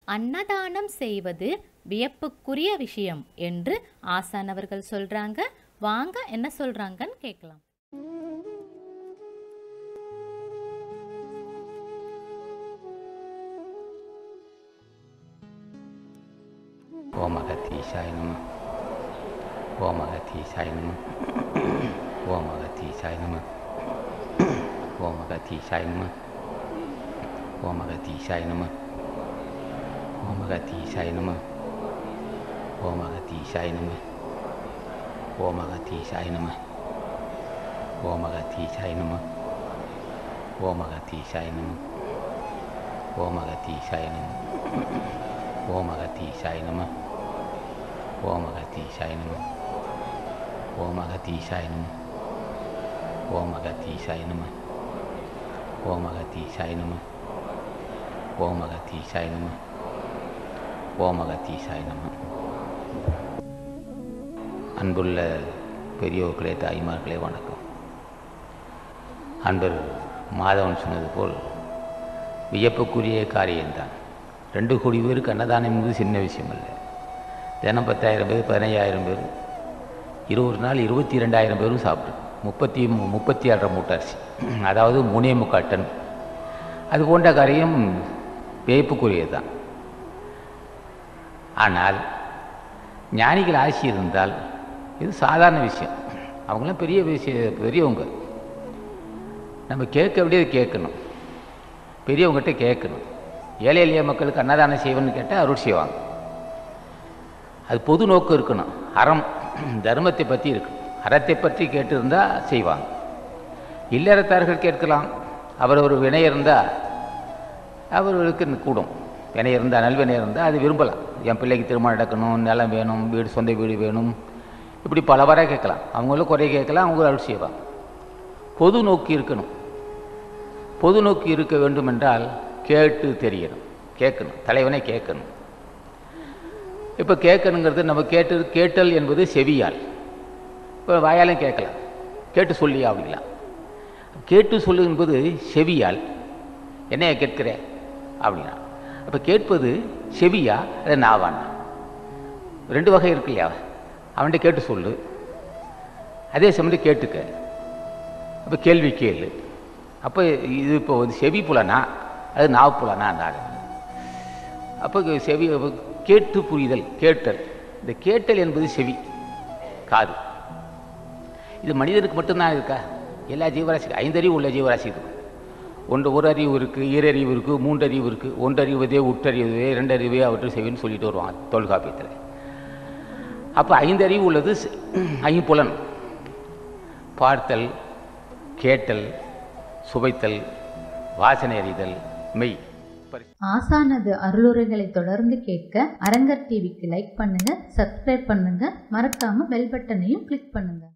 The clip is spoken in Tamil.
அன்னதானம் செய்வது வியப்புக்குரிய விஷயம் என்று ஆசான் அவர்கள் சொல்றாங்க வாங்க என்ன சொல்றாங்கன்னு கேட்கலாம் ஓம் அகத்தீசாய நம ஓம் அகத்தீசாய நம ஓம் அகத்தீசாய நம ஓம் அகத்தீசாய நம ஓம் அகத்தீசாய நம ஓம் அகத்தீசாய நம ஓம் அகத்தீசாய நம ஓம் அகத்தீசாய நம ஓம் அகத்தீசாய நம ஓம் அகத்தீசாய நம ஓம் அகத்தீசாய நம ஓம் அகத்தீசாய நம ஓம் அகத்தீசாய நம ஓம் அகத்தீசாய நம ஓம் அகத்தீசாய நம ஓம் அகத்தீசாய நம ஓம் அகத்தீசாய நம ஓம் அகத்தீசாய நம அன்புள்ள பெரியோர்களே தாய்மார்களே வணக்கம் அன்பர் மாதவன் சொன்னது போல் வியப்புக்குரிய காரியம்தான் ரெண்டு கோடி பேருக்கு அன்னதானம் என்பது சின்ன விஷயம் அல்ல தினம் பத்தாயிரம் பேர் பதினையாயிரம் பேர் இருபது நாள் இருபத்தி ரெண்டாயிரம் பேரும் சாப்பிடும் முப்பத்தி மு- முப்பத்தி ஆறரை மூட்டை அரிசி அதாவது மூணே முக்கால் டன் அது போன்ற காரியம் வியப்புக்குரியது தான் ஆனால் ஞானிகள் ஆசி இருந்தால் இது சாதாரண விஷயம் அவங்களாம் பெரிய விஷய பெரியவங்க நம்ம கேட்க வேண்டியது கேட்கணும் பெரியவங்ககிட்ட கேட்கணும் ஏழை எளிய மக்களுக்கு அன்னதானம் செய்வேன்னு கேட்டால் அருள் செய்வாங்க அது பொது நோக்கம் இருக்கணும் அறம் தர்மத்தை பற்றி இருக்கணும் அறத்தை பற்றி கேட்டிருந்தா செய்வாங்க இல்லறத்தார்கள் கேட்கலாம் அவர் ஒரு வினை இருந்தால் அவர்களுக்கு கூடும் வினை இருந்தால் நல்வினை இருந்தால் அது விரும்பலாம் என் பிள்ளைக்கு திருமணம் நடக்கணும் நிலம் வேணும் வீடு சொந்த வீடு வேணும் இப்படி பலவாறாக கேட்கலாம் அவங்களும் குறை கேட்கலாம் அவங்க அருள் செய்வாங்க பொது நோக்கி இருக்கணும் பொது நோக்கி இருக்க வேண்டும் என்றால் கேட்டு தெரியணும் கேட்கணும் தலைவனை கேட்கணும் இப்போ கேட்கணுங்கிறது நம்ம கேட்டு கேட்டல் என்பது செவியால் இப்போ வாயாலும் கேட்கலாம் கேட்டு சொல்லியா அப்படிலாம் கேட்டு சொல்லு என்பது செவியால் என்னைய கேட்கிற அப்படின்னா அப்போ கேட்பது செவியா அது நாவானா ரெண்டு வகை இருக்கு இல்லையா அவன்கிட்ட கேட்டு சொல்லு அதே சமயம் கேட்டுக்க அப்போ கேள்வி கேளு அப்போ இது இப்போ வந்து செவி புலனா அது நாவு புலனா அந்த ஆள் அப்போ செவி அப்ப கேட்டு புரிதல் கேட்டல் இந்த கேட்டல் என்பது செவி காது இது மனிதனுக்கு மட்டும்தான் இருக்கா எல்லா ஜீவராசி ஐந்தறிவு உள்ள ஜீவராசி இருக்கு ஒன்று ஒரு அறிவு இருக்குது ஈரறிவு இருக்குது மூன்றறிவு இருக்குது ஒன்றறிவதே உற்றறிவதே ரெண்டறிவே அவற்றை செவின்னு சொல்லிட்டு வருவாங்க தொல்காப்பியத்தில் அப்போ ஐந்தறிவு உள்ளது செ- ஐம்புலன் பார்த்தல் கேட்டல் சுவைத்தல் வாசனை அறிதல் மெய் பரி- ஆசானது அருளுரைகளை தொடர்ந்து கேட்க அரங்கர் டிவிக்கு லைக் பண்ணுங்க சப்ஸ்கிரைப் பண்ணுங்க மறக்காம பெல் பட்டனையும் கிளிக் பண்ணுங்க